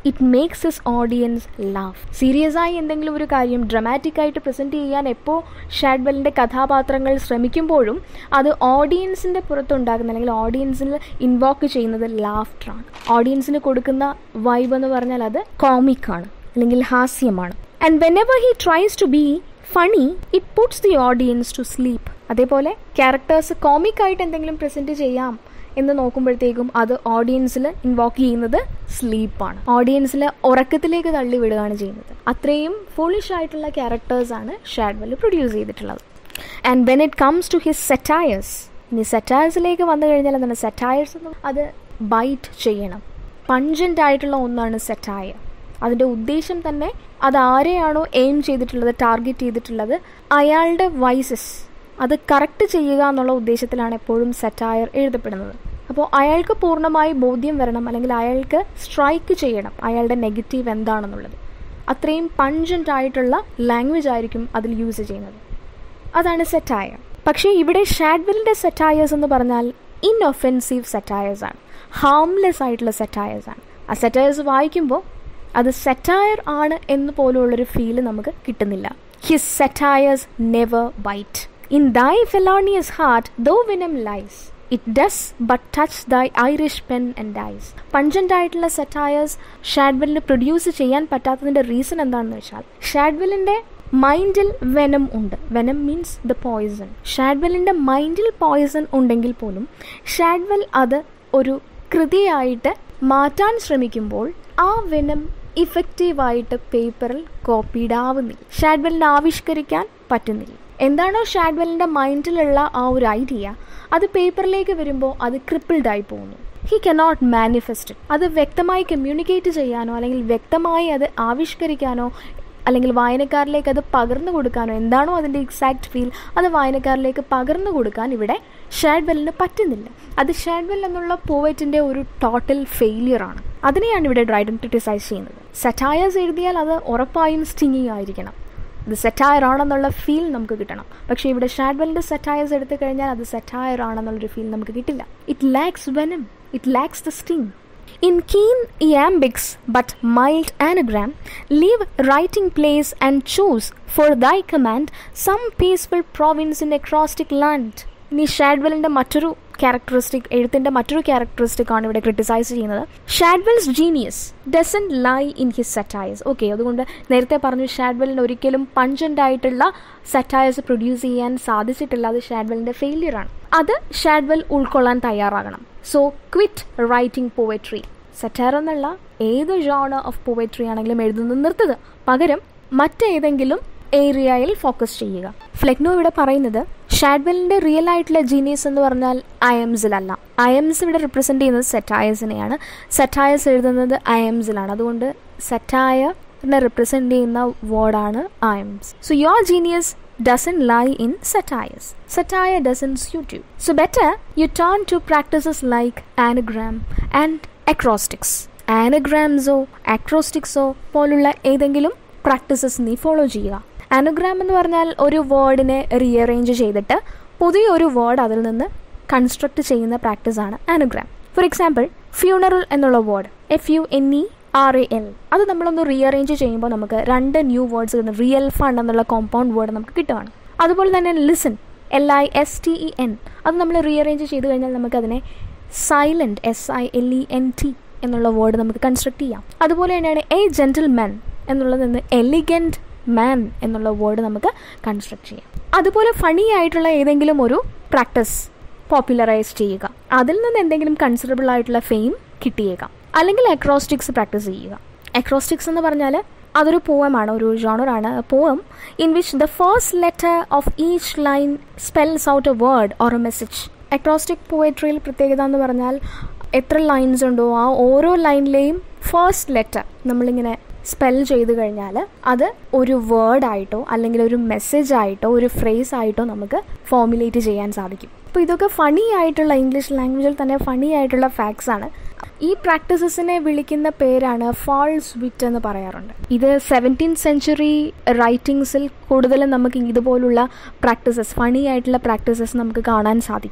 it makes his audience love serious ആയി എന്തെങ്കിലും ഒരു കാര്യം ഡ്രമാറ്റിക് ആയിട്ട് പ്രസൻറ്റ് ചെയ്യാൻ എപ്പോൾ ഷാഡ്വെലിൻ്റെ കഥാപാത്രങ്ങൾ ശ്രമിക്കുമ്പോഴും അത് ഓഡിയൻസിൻ്റെ പുറത്തുണ്ടാകുന്ന അല്ലെങ്കിൽ ഓഡിയൻസിൽ ഇൻവോക്ക് ചെയ്യുന്നത് ലാഫ്റ്ററാണ് ഓഡിയൻസിന് കൊടുക്കുന്ന വൈബ് എന്ന് പറഞ്ഞാൽ അത് കോമിക്കാണ് അല്ലെങ്കിൽ ഹാസ്യമാണ് and whenever he tries to be funny it puts the audience to sleep അതേപോലെ ക്യാരക്ടേഴ്സ് കോമിക്കായിട്ട് എന്തെങ്കിലും പ്രസൻറ്റ് ചെയ്യാം എന്ന് നോക്കുമ്പോഴത്തേക്കും അത് ഓഡിയൻസിൽ ഇൻവോക്ക് ചെയ്യുന്നത് സ്ലീപ്പാണ് ഓഡിയൻസിൽ ഉറക്കത്തിലേക്ക് തള്ളിവിടുകയാണ് ചെയ്യുന്നത് അത്രയും ഫോളിഷ് ആയിട്ടുള്ള ക്യാരക്ടേഴ്സാണ് ഷാഡ്വെൽ പ്രൊഡ്യൂസ് ചെയ്തിട്ടുള്ളത് and when it comes to his satires ഇനി സെറ്റയേഴ്സിലേക്ക് വന്നു കഴിഞ്ഞാൽ എന്താണ് സെറ്റയേഴ്സ് അത് ബൈറ്റ് ചെയ്യണം പഞ്ചൻ്റ് ആയിട്ടുള്ള ഒന്നാണ് സെറ്റയർ അതിൻ്റെ ഉദ്ദേശം തന്നെ അത് ആരെയാണോ എയിം ചെയ്തിട്ടുള്ളത് ടാർഗറ്റ് ചെയ്തിട്ടുള്ളത് അയാളുടെ വൈസസ് അത് കറക്റ്റ് ചെയ്യുക എന്നുള്ള ഉദ്ദേശത്തിലാണ് എപ്പോഴും സെറ്റയർ എഴുതപ്പെടുന്നത് അപ്പോൾ അയാൾക്ക് പൂർണ്ണമായി ബോധ്യം വരണം അല്ലെങ്കിൽ അയാൾക്ക് സ്ട്രൈക്ക് ചെയ്യണം അയാളുടെ നെഗറ്റീവ് എന്താണെന്നുള്ളത് അത്രയും പഞ്ചൻ്റ് ആയിട്ടുള്ള ലാംഗ്വേജ് ആയിരിക്കും അതിൽ യൂസ് ചെയ്യുന്നത് അതാണ് സെറ്റയർ പക്ഷേ ഇവിടെ ഷാഡ്വിലിൻ്റെ സെറ്റയേഴ്സ് എന്ന് പറഞ്ഞാൽ ഇൻഒഫെൻസീവ് സെറ്റയേഴ്സ് ആണ് ഹാംലെസ് ആയിട്ടുള്ള സെറ്റയേഴ്സ് ആണ് ആ സെറ്റയേഴ്സ് വായിക്കുമ്പോൾ അത് സെറ്റയർ ആണ് എന്ന് പോലുള്ളൊരു ഫീല് നമുക്ക് കിട്ടുന്നില്ല his satires never bite in thy felonious heart though venom lies it does but touch thy Irish pen and dies pungent ആയിട്ടുള്ള സെറ്റയേഴ്സ് ഷാഡ്വെല്ലിന് പ്രൊഡ്യൂസ് ചെയ്യാൻ പറ്റാത്തതിൻ്റെ റീസൺ എന്താണെന്ന് വെച്ചാൽ ഷാഡ്വെല്ലിൻ്റെ മൈൻഡിൽ വെനം ഉണ്ട് വെനം മീൻസ് ദ പോയിസൺ ഷാഡ്വെല്ലിൻ്റെ മൈൻഡിൽ പോയിസൺ ഉണ്ടെങ്കിൽ പോലും ഷാഡ്വെൽ അത് ഒരു കൃതിയായിട്ട് മാറ്റാൻ ശ്രമിക്കുമ്പോൾ ആ വെനം ഇഫക്റ്റീവായിട്ട് പേപ്പറിൽ കോപ്പീഡ് ആവുന്നില്ല ഷാഡ്വെല്ലിന് ആവിഷ്കരിക്കാൻ പറ്റുന്നില്ല എന്താണോ ഷാഡ്വെല്ലിൻ്റെ മൈൻഡിലുള്ള ആ ഒരു ഐഡിയ അത് പേപ്പറിലേക്ക് വരുമ്പോൾ അത് ക്രിപ്പിൾഡ് ആയി പോകുന്നു ഹി കനോട്ട് മാനിഫെസ്റ്റ് അത് വ്യക്തമായി കമ്മ്യൂണിക്കേറ്റ് ചെയ്യാനോ അല്ലെങ്കിൽ വ്യക്തമായി അത് ആവിഷ്കരിക്കാനോ അല്ലെങ്കിൽ വായനക്കാരിലേക്ക് അത് പകർന്നു കൊടുക്കാനോ എന്താണോ അതിൻ്റെ എക്സാക്ട് ഫീൽ അത് വായനക്കാരിലേക്ക് പകർന്നു കൊടുക്കാൻ ഇവിടെ ഷാഡ്വെല്ലിന് പറ്റുന്നില്ല അത് ഷാഡ്വെൽ എന്നുള്ള പോവറ്റിൻ്റെ ഒരു ടോട്ടൽ ഫെയിലിയറാണ് അതിനെയാണ് ഇവിടെ ഡ്രൈഡൻ ക്രിട്ടിസൈസ് ചെയ്യുന്നത് സെറ്റായേഴ്സ് എഴുതിയാൽ അത് ഉറപ്പായും സ്റ്റിങ്ങിങ് ആയിരിക്കണം ഇത് സെറ്റയർ ആണെന്നുള്ള ഫീൽ നമുക്ക് കിട്ടണം പക്ഷേ ഇവിടെ ഷാഡ്വെല്ലിൻ്റെ സെറ്റയേഴ്സ് എടുത്തു കഴിഞ്ഞാൽ അത് സെറ്റയർ ആണെന്നുള്ളൊരു ഫീൽ നമുക്ക് കിട്ടില്ല it lacks venom it lacks the sting In keen iambics but mild anagram, leave writing place and choose for thy command some peaceful province in acrostic land. ഇനി ഷാഡ്വെലിൻ്റെ മറ്റൊരു ക്യാരക്ടറിസ്റ്റിക് എഴുത്തിൻ്റെ മറ്റൊരു ക്യാരക്ടറിസ്റ്റിക് ആണ് ഇവിടെ criticise ചെയ്യുന്നത് Shadwell's genius doesn't lie in his satires okay അതുകൊണ്ട് നേരത്തെ പറഞ്ഞു ഷാഡ്വെലിന് ഒരിക്കലും പഞ്ചൻ്റ് ആയിട്ടുള്ള സെറ്റയേഴ്സ് പ്രൊഡ്യൂസ് ചെയ്യാൻ സാധിച്ചിട്ടില്ല അത് ഷാഡ്വെലിൻ്റെ ഫെയിലിയർ ആണ് അത് ഷാഡ്വെൽ ഉൾക്കൊള്ളാൻ തയ്യാറാകണം so quit writing poetry satire എന്നുള്ള ഏത് ജോണർ ഓഫ് പോയട്രി ആണെങ്കിലും എഴുതുന്നത് നിർത്തുക പകരം മറ്റേതെങ്കിലും ഏരിയയിൽ ഫോക്കസ് ചെയ്യുക ഫ്ലെഗ്നോ ഇവിടെ പറയുന്നത് ഷാഡ്വെലിന്റെ റിയൽ ആയിട്ടുള്ള ജീനിയസ് എന്ന് പറഞ്ഞാൽ അയംസിലല്ല അയംസ് ഇവിടെ റിപ്രസെന്റ് ചെയ്യുന്നത് സെറ്റായസിനെയാണ് സെറ്റായസ് എഴുതുന്നത് അയംസിലാണ് അതുകൊണ്ട് സെറ്റായറിനെ റിപ്രസെന്റ് ചെയ്യുന്ന വേർഡാണ് iambs so your genius doesn't lie in satires. Satire doesn't suit you. So better you turn to practices like anagram and acrostics. ആനഗ്രാംസോ അക്രോസ്റ്റിക്സോ പോലുള്ള ഏതെങ്കിലും പ്രാക്ടീസസ് നീ ഫോളോ ചെയ്യുക ആനഗ്രാം എന്ന് പറഞ്ഞാൽ ഒരു വേർഡിനെ റീഅറേഞ്ച് ചെയ്തിട്ട് പുതിയൊരു വേർഡ് അതിൽ നിന്ന് കൺസ്ട്രക്ട് ചെയ്യുന്ന പ്രാക്ടീസാണ് ആനഗ്രാം ഫോർ എക്സാമ്പിൾ ഫ്യൂണറൽ എന്നുള്ള word F U N E R A L അത് നമ്മളൊന്ന് റീഅറേഞ്ച് ചെയ്യുമ്പോൾ നമുക്ക് രണ്ട് ന്യൂ വേർഡ്സ് കിട്ടും റിയൽ ഫണ്ട് എന്നുള്ള കോമ്പൗണ്ട് വേർഡ് നമുക്ക് കിട്ടുകയാണ് അതുപോലെ തന്നെ listen L I S T E N അത് നമ്മൾ റീഅറേഞ്ച് ചെയ്ത് കഴിഞ്ഞാൽ നമുക്കതിനെ silent S I L E N T എന്നുള്ള വേർഡ് നമുക്ക് കൺസ്ട്രക്ട് ചെയ്യാം അതുപോലെ തന്നെയാണ് എ ജെൻറ്റിൽ മാൻ എന്നുള്ളത് നിന്ന് എലിഗൻറ്റ് മാൻ എന്നുള്ള വേർഡ് നമുക്ക് കൺസ്ട്രക്ട് ചെയ്യാം അതുപോലെ ഫണി ആയിട്ടുള്ള ഏതെങ്കിലും ഒരു പ്രാക്ടീസ് പോപ്പുലറൈസ് ചെയ്യുക അതിൽ നിന്ന് എന്തെങ്കിലും കൺസിഡറബിൾ ആയിട്ടുള്ള ഫെയിം കിട്ടിയേക്കാം അല്ലെങ്കിൽ അക്രോസ്റ്റിക്സ് പ്രാക്ടീസ് ചെയ്യുക അക്രോസ്റ്റിക്സ് എന്ന് പറഞ്ഞാൽ അതൊരു പോവമാണ് ഒരു ജോണറാണ് poem in which the first letter of each line spells out a word or a message acrostic പോയട്രിയിൽ പ്രത്യേകത എന്ന് പറഞ്ഞാൽ എത്ര ലൈൻസ് ഉണ്ടോ ആ ഓരോ ലൈനിലെയും ഫസ്റ്റ് ലെറ്റർ നമ്മളിങ്ങനെ സ്പെൽ ചെയ്ത് കഴിഞ്ഞാൽ അത് ഒരു വേർഡായിട്ടോ അല്ലെങ്കിൽ ഒരു മെസ്സേജ് ആയിട്ടോ ഒരു ഫ്രേസ് ആയിട്ടോ നമുക്ക് ഫോമുലേറ്റ് ചെയ്യാൻ സാധിക്കും അപ്പോൾ ഇതൊക്കെ ഫണി ആയിട്ടുള്ള ഇംഗ്ലീഷ് ലാംഗ്വേജിൽ തന്നെ ഫണി ആയിട്ടുള്ള ഫാക്ട്സ് ആണ് ഈ പ്രാക്ടീസസിനെ വിളിക്കുന്ന പേരാണ് ഫാൾസ് വിറ്റ് എന്ന് പറയാറുണ്ട് ഇത് സെവൻറ്റീൻ സെഞ്ചുറി റൈറ്റിംഗ്സിൽ കൂടുതലും നമുക്ക് ഇതുപോലുള്ള പ്രാക്ടീസസ് ഫണി ആയിട്ടുള്ള പ്രാക്ടീസസ് നമുക്ക് കാണാൻ സാധിക്കും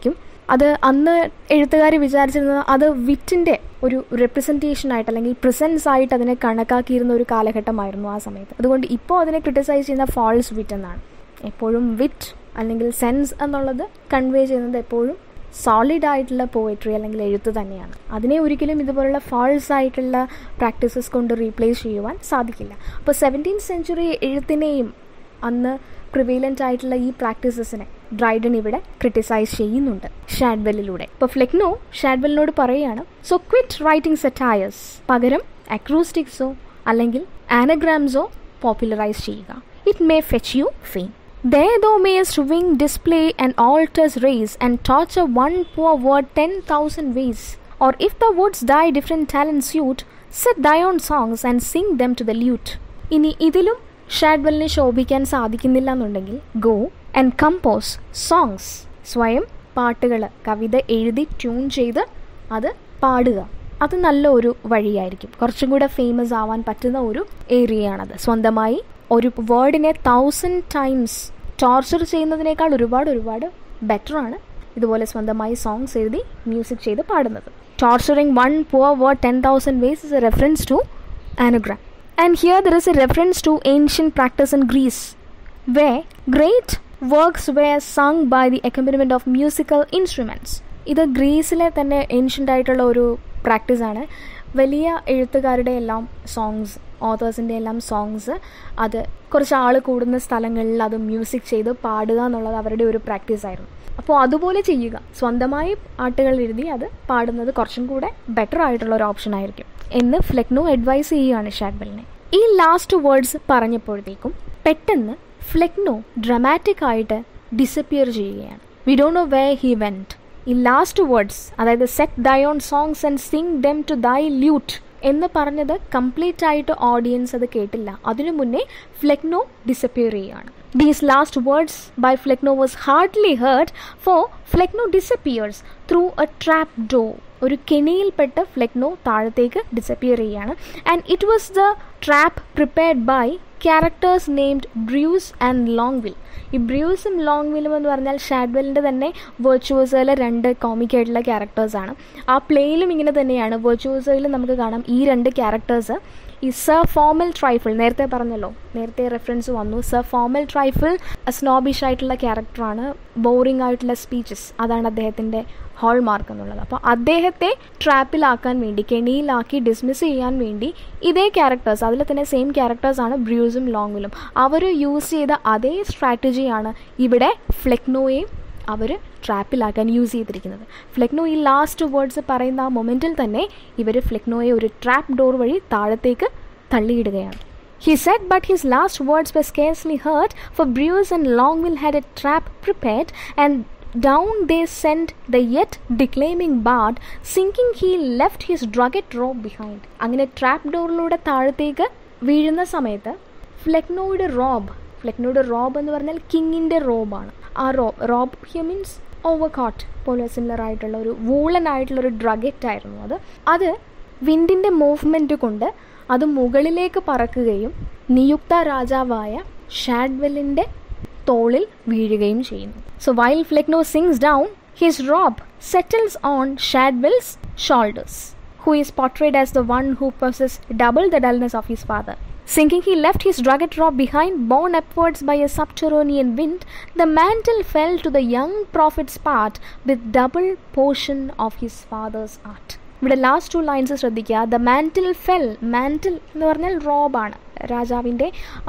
അത് അന്ന് എഴുത്തുകാർ വിചാരിച്ചിരുന്നത് അത് വിറ്റിൻ്റെ ഒരു റെപ്രസെൻറ്റേഷൻ ആയിട്ട് അല്ലെങ്കിൽ പ്രസൻസ് ആയിട്ട് അതിനെ കണക്കാക്കിയിരുന്ന ഒരു കാലഘട്ടമായിരുന്നു ആ സമയത്ത് അതുകൊണ്ട് ഇപ്പോൾ അതിനെ ക്രിട്ടിസൈസ് ചെയ്യുന്ന ഫാൾസ് വിറ്റ് എന്നാണ് എപ്പോഴും വിറ്റ് അല്ലെങ്കിൽ സെൻസ് എന്നുള്ളത് കൺവേ ചെയ്യുന്നത് എപ്പോഴും സോളിഡ് ആയിട്ടുള്ള പോയട്രി അല്ലെങ്കിൽ എഴുത്ത് തന്നെയാണ് അതിനെ ഒരിക്കലും ഇതുപോലുള്ള ഫാൾസ് ആയിട്ടുള്ള പ്രാക്ടീസസ് കൊണ്ട് റീപ്ലേസ് ചെയ്യുവാൻ സാധിക്കില്ല അപ്പോൾ സെവൻറ്റീൻ സെഞ്ചുറി എഴുത്തിനെയും അന്ന് പ്രിവൈലൻ്റ് ആയിട്ടുള്ള ഈ പ്രാക്ടീസസിനെ ഡ്രൈഡൻ ഇവിടെ ക്രിട്ടിസൈസ് ചെയ്യുന്നുണ്ട് ഷാഡ്വെല്ലിലൂടെ ഇപ്പോൾ ഫ്ലെക്നോ ഷാഡ്വെല്ലിനോട് പറയുകയാണ് സോ ക്വിറ്റ് റൈറ്റിംഗ് സെറ്റയർസ് പകരം അക്രൂസ്റ്റിക്സോ അല്ലെങ്കിൽ ആനഗ്രാംസോ പോപ്പുലറൈസ് ചെയ്യുക it may fetch you fame There thou mayest wing display an altar's race and torture one poor word ten thousand ways. Or if thou wouldst thy different talents suit, set thy own songs and sing them to the lute. ഇനി ഇതിലും ഷാഡ്വെല്ലിന് ശോഭിക്കാൻ സാധിക്കുന്നില്ല എന്നുണ്ടെങ്കിൽ go and compose songs സ്വയം പാട്ടുകൾ കവിത എഴുതി tune ചെയ്ത് അത് പാടുക അത് നല്ല ഒരു വഴിയായിരിക്കും കുറച്ചും കൂടെ ഫേമസ് ആവാൻ പറ്റുന്ന ഒരു ഏരിയയാണത് സ്വന്തമായി ഒരു വേർഡിനെ തൗസൻഡ് ടൈംസ് ടോർച്ചർ ചെയ്യുന്നതിനേക്കാൾ ഒരുപാട് ഒരുപാട് ബെറ്റർ ആണ് ഇതുപോലെ സ്വന്തമായി സോങ്സ് എഴുതി മ്യൂസിക് ചെയ്ത് പാടുന്നത് torturing one poor word ten thousand ways is a reference to anagram and here there is a reference to ancient practice in Greece where great works were sung by the accompaniment of musical instruments ഇത് ഗ്രീസിലെ തന്നെ ancient ആയിട്ടുള്ള ഒരു പ്രാക്ടീസാണ് വലിയ എഴുത്തുകാരുടെ എല്ലാം songs ഓതേഴ്സിൻ്റെ എല്ലാം songs അത് കുറച്ച് ആൾ കൂടുന്ന സ്ഥലങ്ങളിൽ അത് മ്യൂസിക് ചെയ്ത് പാടുക എന്നുള്ളത് അവരുടെ ഒരു പ്രാക്ടീസ് ആയിരുന്നു അപ്പോൾ അതുപോലെ ചെയ്യുക സ്വന്തമായി പാട്ടുകൾ എഴുതി അത് പാടുന്നത് കുറച്ചും കൂടെ ബെറ്റർ ആയിട്ടുള്ള ഒരു ഓപ്ഷൻ ആയിരിക്കും എന്ന് ഫ്ലെക്നോ അഡ്വൈസ് ചെയ്യുകയാണ് ഷാഡ്ബലിനെ ഈ ലാസ്റ്റ് വേർഡ്സ് പറഞ്ഞപ്പോഴത്തേക്കും പെട്ടെന്ന് ഫ്ലെക്നോ ഡ്രമാറ്റിക് ആയിട്ട് ഡിസപ്പിയർ ചെയ്യുകയാണ് we don't know where he went ഈ ലാസ്റ്റ് വേർഡ്സ് അതായത് set thy own songs and sing them to thy lute എന്ന് പറഞ്ഞത് കംപ്ലീറ്റ് ആയിട്ട് ഓഡിയൻസ് അത് കേട്ടില്ല അതിനു മുന്നേ ഫ്ലെക്നോ ഡിസപ്പിയർ ചെയ്യുകയാണ് these last words by Flecknoe was hardly heard for Flecknoe disappears through a trap door ഒരു കെണിയിൽപ്പെട്ട് ഫ്ലെക്നോ താഴത്തേക്ക് ഡിസപ്പിയർ ചെയ്യുകയാണ് and it was the trap prepared by characters named Bruce and Longvil ഈ ബ്രൂസും long വില്ലും എന്ന് പറഞ്ഞാൽ ഷാഡ്വെല്ലിൻ്റെ തന്നെ വെർച്വോസയിലെ രണ്ട് കോമിക് ആയിട്ടുള്ള ക്യാരക്ടേഴ്സാണ് ആ പ്ലേയിലും ഇങ്ങനെ തന്നെയാണ് വെർച്വോസയിൽ നമുക്ക് കാണാം ഈ രണ്ട് ക്യാരക്ടേഴ്സ് ഈ സർ ഫോമൽ ട്രൈഫിൾ നേരത്തെ പറഞ്ഞല്ലോ നേരത്തെ റെഫറൻസ് വന്നു സർ ഫോമൽ ട്രൈഫിൾ സ്നോബിഷ് ആയിട്ടുള്ള ക്യാരക്ടറാണ് ബോറിംഗ് ആയിട്ടുള്ള സ്പീച്ചസ് അതാണ് അദ്ദേഹത്തിൻ്റെ ഹോൾ മാർക്ക് എന്നുള്ളത് അപ്പോൾ അദ്ദേഹത്തെ ട്രാപ്പിലാക്കാൻ വേണ്ടി കെണിയിലാക്കി ഡിസ്മിസ് ചെയ്യാൻ വേണ്ടി ഇതേ ക്യാരക്ടേഴ്സ് അതിൽ തന്നെ സെയിം ക്യാരക്ടേഴ്സാണ് ബ്രൂസും ലോങ്ങിലും അവർ യൂസ് ചെയ്ത അതേ സ്ട്രാറ്റജിയാണ് ഇവിടെ ഫ്ലെക്നോയെയും അവർ ട്രാപ്പിലാക്കാൻ യൂസ് ചെയ്തിരിക്കുന്നത് ഫ്ലെക്നോ ഈ ലാസ്റ്റ് വേർഡ്സ് പറയുന്ന ആ മൊമെൻറ്റിൽ തന്നെ ഇവർ ഫ്ലെക്നോയെ ഒരു ട്രാപ്പ് ഡോർ വഴി താഴത്തേക്ക് തള്ളിയിടുകയാണ് He said, but his last words were scarcely heard, for Bruce and Longville had a trap prepared, and down they sent the yet declaiming bard, sinking he left his drugget robe behind. അങ്ങനെ trap ഡോറിലൂടെ താഴത്തേക്ക് വീഴുന്ന സമയത്ത് ഫ്ലെക്നോയുടെ Rob ഫ്ലെക്നോയുടെ Rob എന്ന് പറഞ്ഞാൽ കിങ്ങിൻ്റെ റോബാണ് ആ robe robe hue means over coat പോലെ സിമിലർ ആയിട്ടുള്ള ഒരു വൂളൻ ആയിട്ടുള്ള ഒരു ഡ്രഗറ്റ് ആയിരുന്നു അത് അത് വിൻഡിൻ്റെ മൂവ്മെൻറ്റ് കൊണ്ട് അത് മുകളിലേക്ക് പറക്കുകയും നിയുക്ത രാജാവായ ഷാഡ്വെല്ലിൻ്റെ തോളിൽ വീഴുകയും ചെയ്യുന്നു so while Flecknoe sings down his robe settles on Shadwell's shoulders who is portrayed as the one who possesses double the dullness of his father. Sinking he left his drugget robe behind, borne upwards by a subterranean wind, the mantle fell to the young prophet's part with double portion of his father's art. ഇവിടെ last two lines ശ്രദ്ധിക്കുക the mantle fell mantle എന്ന് പറഞ്ഞാൽ റോബാണ് രാജാവിൻ്റെ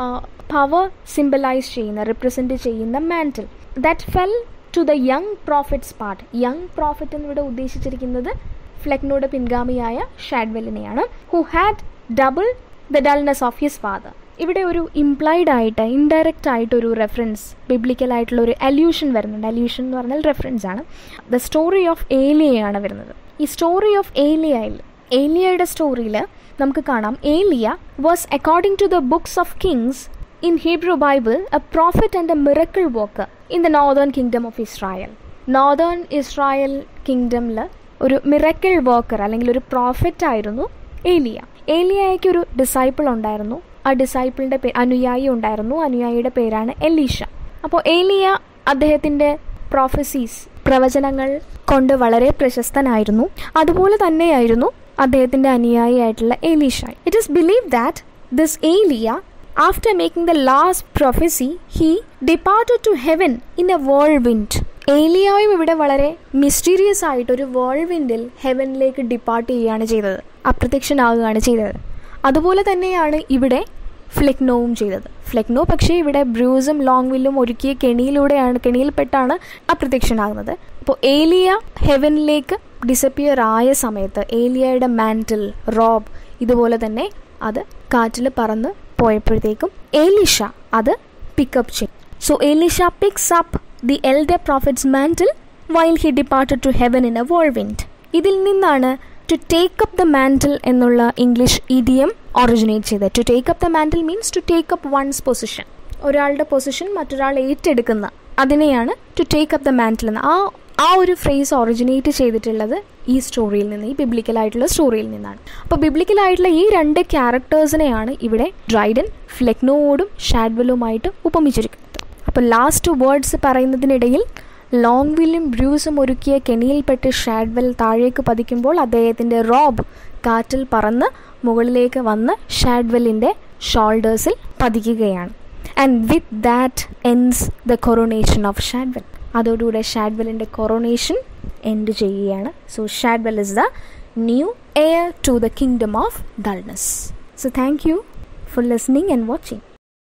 power symbolise ചെയ്യുന്ന represent ചെയ്യുന്ന mantle that fell to the young prophet's part young prophet എന്നിവിടെ ഉദ്ദേശിച്ചിരിക്കുന്നത് ഫ്ലെക്നോയുടെ പിൻഗാമിയായ ഷാഡ്വെല്ലിനെയാണ് who had double the dullness of his father ഇവിടെ ഒരു ഇംപ്ലൈഡ് ആയിട്ട് ഇൻഡയറക്റ്റ് ആയിട്ട് ഒരു റെഫറൻസ് ബിബ്ലിക്കൽ ആയിട്ടുള്ള ഒരു അല്യൂഷൻ വരുന്നുണ്ട് അല്യൂഷൻ എന്ന് പറഞ്ഞാൽ റെഫറൻസ് ആണ് ദ സ്റ്റോറി ഓഫ് ഏലിയയാണ് വരുന്നത് ഈ സ്റ്റോറി ഓഫ് ഏലിയയിൽ ഏലിയയുടെ സ്റ്റോറിയിൽ നമുക്ക് കാണാം Elijah was according to the books of Kings in Hebrew Bible a prophet and a miracle work in the northern kingdom of Israel northern Israel കിങ്ഡമിൽ ഒരു miracle worker അല്ലെങ്കിൽ ഒരു profit ആയിരുന്നു ഏലിയ ഏലിയയ്ക്ക് ഒരു ഡിസൈപ്പിൾ ഉണ്ടായിരുന്നു ആ ഡിസൈപ്പിളിൻ്റെ പേ അനുയായി ഉണ്ടായിരുന്നു അനുയായിയുടെ പേരാണ് എലീഷ അപ്പോൾ ഏലിയ അദ്ദേഹത്തിൻ്റെ പ്രോഫസീസ് പ്രവചനങ്ങൾ കൊണ്ട് വളരെ പ്രശസ്തനായിരുന്നു അതുപോലെ തന്നെയായിരുന്നു അദ്ദേഹത്തിന്റെ അനുയായിയായിട്ടുള്ള ഏലീഷായി it is believe that this Elijah after making the last prophecy he departed to heaven in a whirlwind ഏലിയായും ഇവിടെ വളരെ മിസ്റ്റീരിയസ് ആയിട്ട് ഒരു വേൾഡ് വിൻഡിൽ ഹെവനിലേക്ക് ഡിപ്പാർട്ട് ചെയ്യുകയാണ് ചെയ്തത് അപ്രത്യക്ഷനാകുകയാണ് ചെയ്തത് അതുപോലെ തന്നെയാണ് ഇവിടെ ഫ്ലെക്നോവും ചെയ്തത് ഫ്ലെക്നോ പക്ഷേ ഇവിടെ ബ്രൂസും ലോങ് വില്ലും ഒരുക്കിയ കെണിയിലൂടെയാണ് കെണിയിൽപ്പെട്ടാണ് അപ്രത്യക്ഷനാകുന്നത് അപ്പോൾ ഏലിയ ഹെവനിലേക്ക് ഡിസപ്പിയർ ആയ സമയത്ത് ഏലിയയുടെ മാൻറ്റിൽ റോബ് ഇതുപോലെ തന്നെ അത് കാറ്റിൽ പറന്ന് പോയപ്പോഴത്തേക്കും ഏലിഷ അത് പിക്കപ്പ് ചെയ്യും so Elisha picks up the elder prophet's mantle while he departed to heaven in a whirlwind ഇതിൽ നിന്നാണ് to take up the mantle എന്നുള്ള ഇംഗ്ലീഷ് ഇഡിയം ഒറിജിനേറ്റ് ചെയ്തത് to take up the mantle means to take up one's position ഒരാളുടെ position മറ്റൊരാൾ ഏറ്റെടുക്കുന്ന അതിനെയാണ് to take up the mantle എന്ന് ആ ആ ഒരു ഫ്രേസ് ഒറിജിനേറ്റ് ചെയ്തിട്ടുള്ളത് ഈ സ്റ്റോറിയിൽ നിന്ന് ഈ ബിബ്ലിക്കലായിട്ടുള്ള സ്റ്റോറിയിൽ നിന്നാണ് അപ്പോൾ ബിബ്ലിക്കലായിട്ടുള്ള ഈ രണ്ട് ക്യാരക്ടേഴ്സിനെയാണ് ഇവിടെ ഡ്രൈഡൻ ഫ്ലെക്നോയോടും ഷാഡ്വലുമായിട്ട് ഉപമിച്ചിരിക്കുന്നത് അപ്പോൾ ലാസ്റ്റ് വേർഡ്സ് പറയുന്നതിനിടയിൽ ലോങ് വില്ലും ബ്രൂസും ഒരുക്കിയ കെണിയിൽപ്പെട്ട് ഷാഡ്വെൽ താഴേക്ക് പതിക്കുമ്പോൾ അദ്ദേഹത്തിൻ്റെ റോബ് കാറ്റിൽ പറന്ന് മുകളിലേക്ക് വന്ന് ഷാഡ്വെല്ലിൻ്റെ ഷോൾഡേഴ്സിൽ പതിക്കുകയാണ് and with that ends the coronation of Shadwell അതോടുകൂടെ ഷാഡ്വെല്ലിൻ്റെ കൊറോണേഷൻ എൻഡ് ചെയ്യുകയാണ് so Shadwell is the new heir to the kingdom of dullness so thank you for listening and watching